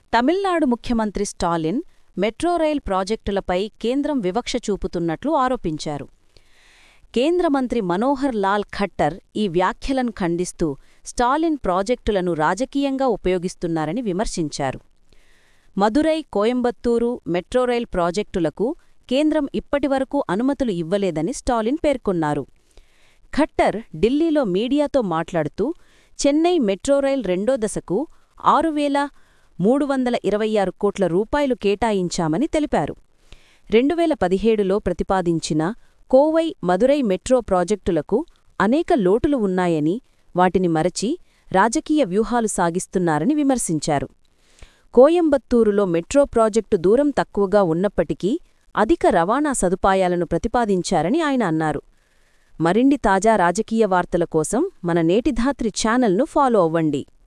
తమిళనాడు ముఖ్యమంత్రి Stalin metro rail ప్రాజెక్టులపై కేంద్రం వివక్ష చూపుతున్నట్లు ఆరోపించారు కేంద్ర మంత్రి మనోహర్ లాల్ ఖట్టర్ ఈ వ్యాఖ్యలను ఖండిస్తూ స్టాలిన్ ప్రాజెక్టులను రాజకీయంగా ఉపయోగిస్తున్నారని విమర్శించారు మదురై కోయంబత్తూరు మెట్రో రైల్ ప్రాజెక్టులకు కేంద్రం ఇప్పటివరకు అనుమతులు ఇవ్వలేదని స్టాలిన్ పేర్కొన్నారు ఖట్టర్ ఢిల్లీలో మీడియాతో మాట్లాడుతూ చెన్నై మెట్రో రైల్ రెండో దశకు ఆరు వేల మూడు వందల ఇరవై ఆరు కోట్ల రూపాయలు కేటాయించామని తెలిపారు రెండు వేల పదిహేడులో ప్రతిపాదించిన కోవై మదురై మెట్రో ప్రాజెక్టులకు అనేక లోటులు ఉన్నాయని వాటిని మరచి రాజకీయ వ్యూహాలు సాగిస్తున్నారని విమర్శించారు కోయంబత్తూరులో మెట్రో ప్రాజెక్టు దూరం తక్కువగా ఉన్నప్పటికీ అధిక రవాణా సదుపాయాలను ప్రతిపాదించారని ఆయన అన్నారు మరిన్ని తాజా రాజకీయ వార్తల కోసం మన నేటిధాత్రి ఛానల్ను ఫాలో అవ్వండి